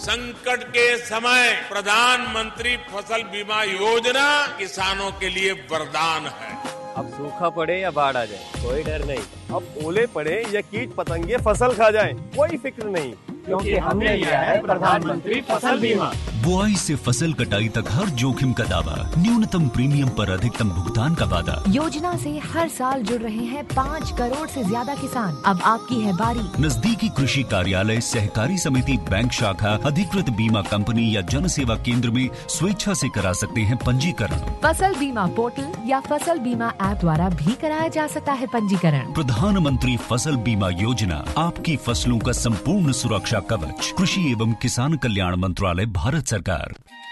संकट के समय प्रधानमंत्री फसल बीमा योजना किसानों के लिए वरदान है अब सूखा पड़े या बाढ़ आ जाए कोई डर नहीं अब ओले पड़े या कीट पतंगे फसल खा जाए कोई फिक्र नहीं क्योंकि हमने लिया है प्रधानमंत्री फसल बीमा बुआई से फसल कटाई तक हर जोखिम का दावा न्यूनतम प्रीमियम पर अधिकतम भुगतान का वादा योजना से हर साल जुड़ रहे हैं पाँच करोड़ से ज्यादा किसान अब आपकी है बारी नजदीकी कृषि कार्यालय सहकारी समिति बैंक शाखा अधिकृत बीमा कंपनी या जन सेवा केंद्र में स्वेच्छा से करा सकते हैं पंजीकरण फसल बीमा पोर्टल या फसल बीमा ऐप द्वारा भी कराया जा सकता है पंजीकरण प्रधानमंत्री फसल बीमा योजना आपकी फसलों का संपूर्ण सुरक्षा कवच कृषि एवं किसान कल्याण मंत्रालय भारत सरकार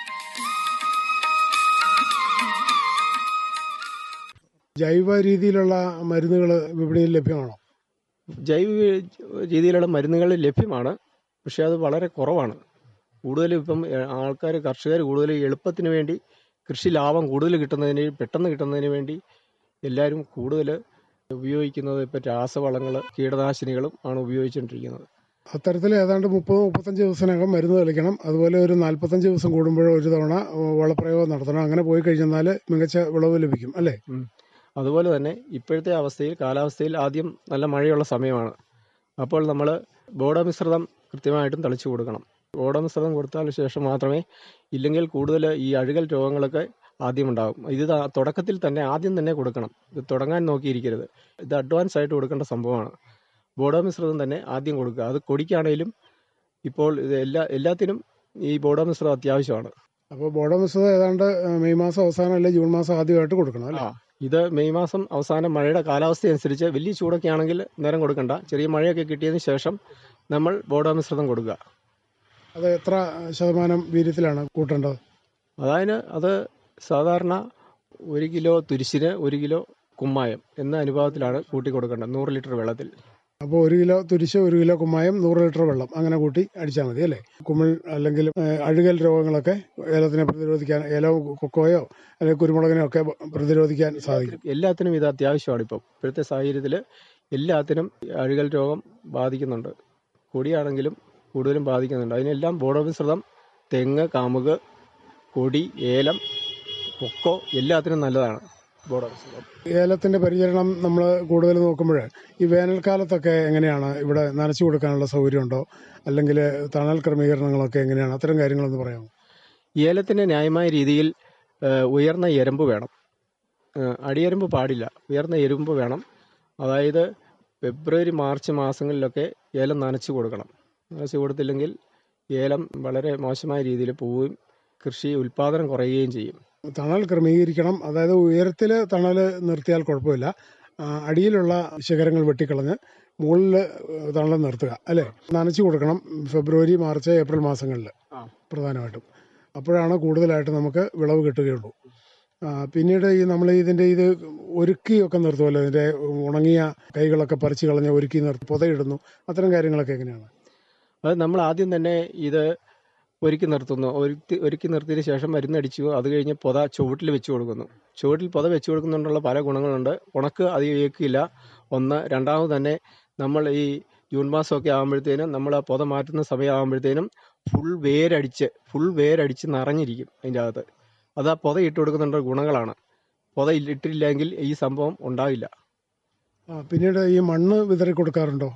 ജൈവ രീതിയിലുള്ള മരുന്നുകൾ വിപണിയിൽ ലഭ്യമാണോ ജൈവ രീതിയിലുള്ള മരുന്നുകൾ ലഭ്യമാണ് പക്ഷെ അത് വളരെ കുറവാണ് കൂടുതലും ഇപ്പം ആൾക്കാർ കർഷകർ കൂടുതൽ എളുപ്പത്തിന് വേണ്ടി കൃഷി ലാഭം കൂടുതൽ കിട്ടുന്നതിന് പെട്ടെന്ന് കിട്ടുന്നതിന് വേണ്ടി എല്ലാവരും കൂടുതൽ ഉപയോഗിക്കുന്നത് ഇപ്പം രാസവളങ്ങൾ കീടനാശിനികളും ആണ് ഉപയോഗിച്ചുകൊണ്ടിരിക്കുന്നത് അത്തരത്തിൽ ഏതാണ്ട് മുപ്പത് മുപ്പത്തഞ്ച് ദിവസത്തിനകം മരുന്ന് തെളിക്കണം അതുപോലെ ഒരു നാൽപ്പത്തഞ്ച് ദിവസം കൂടുമ്പോഴോ ഒരു തവണ വളപ്രയോഗം നടത്തണം അങ്ങനെ പോയി കഴിഞ്ഞാൽ മികച്ച വിളവ് ലഭിക്കും അല്ലേ അതുപോലെ തന്നെ ഇപ്പോഴത്തെ അവസ്ഥയിൽ കാലാവസ്ഥയിൽ ആദ്യം നല്ല മഴയുള്ള സമയമാണ് അപ്പോൾ നമ്മൾ ബോഡമിശ്രിതം കൃത്യമായിട്ടും തളിച്ചു കൊടുക്കണം ബോഡമിശ്രിതം കൊടുത്താൽ ശേഷം മാത്രമേ ഇല്ലെങ്കിൽ കൂടുതൽ ഈ അഴുകൽ രോഗങ്ങളൊക്കെ ആദ്യം ഉണ്ടാകും ഇത് ത- തുടക്കത്തിൽ തന്നെ ആദ്യം തന്നെ കൊടുക്കണം ഇത് തുടങ്ങാൻ നോക്കിയിരിക്കരുത് ഇത് അഡ്വാൻസ് ആയിട്ട് കൊടുക്കേണ്ട സംഭവമാണ് ബോഡോമിശ്രിതം തന്നെ ആദ്യം കൊടുക്കുക അത് കൊടിക്കാണേലും ഇപ്പോൾ ഇത് എല്ലാ എല്ലാത്തിനും ഈ ബോഡോമിശ്രിതം അത്യാവശ്യമാണ് അപ്പോൾ ബോഡോ മിശ്രിതം ഏതാണ്ട് മെയ് മാസം അവസാനം അല്ലെ ജൂൺ മാസം ആദ്യമായിട്ട് കൊടുക്കണം അല്ലേ ആ ഇത് മെയ് മാസം അവസാനം മഴയുടെ കാലാവസ്ഥ അനുസരിച്ച് വലിയ ചൂടൊക്കെ ആണെങ്കിൽ നേരം കൊടുക്കണ്ട ചെറിയ മഴയൊക്കെ കിട്ടിയതിന് ശേഷം നമ്മൾ ബോഡോമിശ്രിതം കൊടുക്കുക അത് എത്ര ശതമാനം വീര്യത്തിലാണ് കൂട്ടേണ്ടത് അതായത് അത് സാധാരണ ഒരു കിലോ തുരിശിന് ഒരു കിലോ കുമ്മായം എന്ന അനുപാതത്തിലാണ് കൂട്ടി കൊടുക്കേണ്ടത് നൂറ് ലിറ്റർ വെള്ളത്തിൽ അപ്പോൾ ഒരു കിലോ തുരിശ് ഒരു കിലോ കുമ്മായം നൂറ് ലിറ്റർ വെള്ളം അങ്ങനെ കൂട്ടി അടിച്ചാൽ മതി അല്ലേ കുമിൾ അല്ലെങ്കിൽ ഏഹ്, അഴുകൽ രോഗങ്ങളൊക്കെ ഏലത്തിനെ പ്രതിരോധിക്കാൻ ഏലോ കൊക്കോയോ അല്ലെങ്കിൽ കുരുമുളകിനോ ഒക്കെ പ്രതിരോധിക്കാൻ സാധിക്കും എല്ലാത്തിനും ഇത് അത്യാവശ്യമാണ് ഇപ്പം ഇപ്പോഴത്തെ സാഹചര്യത്തിൽ എല്ലാത്തിനും അഴുകൽ രോഗം ബാധിക്കുന്നുണ്ട് കൊടിയാണെങ്കിലും കൂടുതലും ബാധിക്കുന്നുണ്ട് അതിനെല്ലാം ബോഡോമിശ്രിതം തെങ്ങ് കാമുക് കൊടി ഏലം കൊക്കോ എല്ലാത്തിനും നല്ലതാണ് ബോഡോമിശ്രിതം ഏലത്തിന്റെ പരിചരണം നമ്മൾ കൂടുതൽ നോക്കുമ്പോൾ ഈ വേനൽക്കാലത്തൊക്കെ എങ്ങനെയാണ് ഇവിടെ നനച്ചു കൊടുക്കാനുള്ള സൗകര്യമുണ്ടോ അല്ലെങ്കിൽ തണൽ ക്രമീകരണങ്ങളൊക്കെ എങ്ങനെയാണ് അത്തരം കാര്യങ്ങളൊന്ന് പറയാമോ ഏലത്തിന് ന്യായമായ രീതിയിൽ ആ, ഉയർന്ന എരമ്പ് വേണം ആ, അടിയരമ്പ് പാടില്ല ഉയർന്ന എരുമ്പ് വേണം അതായത് ഫെബ്രുവരി മാർച്ച് മാസങ്ങളിലൊക്കെ ഏലം നനച്ചു കൊടുക്കണം നനച്ചു കൊടുത്തില്ലെങ്കിൽ ഏലം വളരെ മോശമായ രീതിയിൽ പോവുകയും കൃഷി ഉൽപാദനം കുറയുകയും ചെയ്യും തണൽ ക്രമീകരിക്കണം അതായത് ഉയരത്തിൽ തണൽ നിർത്തിയാൽ കുഴപ്പമില്ല ആ, അടിയിലുള്ള ശിഖരങ്ങൾ വെട്ടിക്കളഞ്ഞ് മുകളിൽ തണൽ നിർത്തുക അല്ലേ നനച്ചു കൊടുക്കണം ഫെബ്രുവരി മാർച്ച് ഏപ്രിൽ മാസങ്ങളിൽ ആ. പ്രധാനമായിട്ടും അപ്പോഴാണ് കൂടുതലായിട്ട് നമുക്ക് വിളവ് കിട്ടുകയുള്ളൂ ആ, പിന്നീട് ഈ നമ്മൾ ഇതിൻ്റെ ഇത് ഒരുക്കിയൊക്കെ നിർത്തുമല്ലോ ഇതിൻ്റെ ഉണങ്ങിയ കൈകളൊക്കെ പറിച്ചു കളഞ്ഞ് ഒരുക്കി നിർത്തി പുതയിടുന്നു അത്തരം കാര്യങ്ങളൊക്കെ എങ്ങനെയാണ് അത് നമ്മൾ ആദ്യം തന്നെ ഇത് ഒരുക്കി നിർത്തുന്നു ഒരുക്കി ഒരുക്കി നിർത്തിയതിന് ശേഷം മരുന്നടിച്ചു അത് കഴിഞ്ഞ് പൊത ചുവട്ടിൽ വെച്ച് കൊടുക്കുന്നു ചുവട്ടിൽ പൊത വെച്ച് കൊടുക്കുന്നുണ്ടുള്ള പല ഗുണങ്ങളുണ്ട് ഉണക്ക് അധികം ഏൽക്കില്ല ഒന്ന് രണ്ടാമത് തന്നെ നമ്മൾ ഈ ജൂൺ മാസമൊക്കെ ആകുമ്പോഴത്തേനും നമ്മൾ ആ പൊത മാറ്റുന്ന സമയമാകുമ്പോഴത്തേനും ഫുൾ വേരടിച്ച് ഫുൾ വേരടിച്ച് നിറഞ്ഞിരിക്കും അതിൻ്റെ അകത്ത് അത് ആ പൊത ഇട്ട് കൊടുക്കുന്നുണ്ട് ഗുണങ്ങളാണ് പൊത ഇട്ടില്ലെങ്കിൽ ഈ സംഭവം ഉണ്ടാവില്ല ആ, പിന്നീട് ഈ മണ്ണ് വിതറി കൊടുക്കാറുണ്ടോ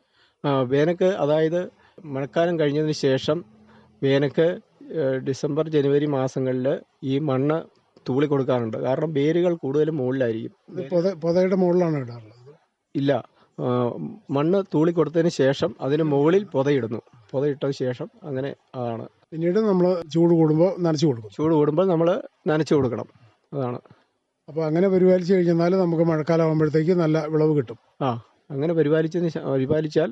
ആ, വേനൽക്ക് അതായത് മഴക്കാലം കഴിഞ്ഞതിന് ശേഷം വേനൽക്ക് ഏഹ്, ഡിസംബർ ജനുവരി മാസങ്ങളിൽ ഈ മണ്ണ് തൂളി കൊടുക്കാറുണ്ട് കാരണം വേരുകൾ കൂടുതലും മുകളിലായിരിക്കും ഇത് പൊത പൊതയുടെ മുകളിലാണ് ഇടാറുള്ളത് ഇല്ല ആ, മണ്ണ് തൂളി കൊടുത്തതിന് ശേഷം അതിന് മുകളിൽ പൊതയിടുന്നു പൊതയിട്ടതിന് ശേഷം അങ്ങനെ ആണ് പിന്നീട് നമ്മൾ ചൂട് കൂടുമ്പോൾ നനച്ചു കൊടുക്കും ചൂട് കൂടുമ്പോൾ നമ്മൾ നനച്ചു കൊടുക്കണം അതാണ് അപ്പോൾ അങ്ങനെ പരിപാലിച്ച് കഴിഞ്ഞാൽ നമുക്ക് മഴക്കാലം ആകുമ്പോഴത്തേക്ക് നല്ല വിളവ് കിട്ടും ആ അങ്ങനെ പരിപാലിച്ചതിന് ശേ- പരിപാലിച്ചാൽ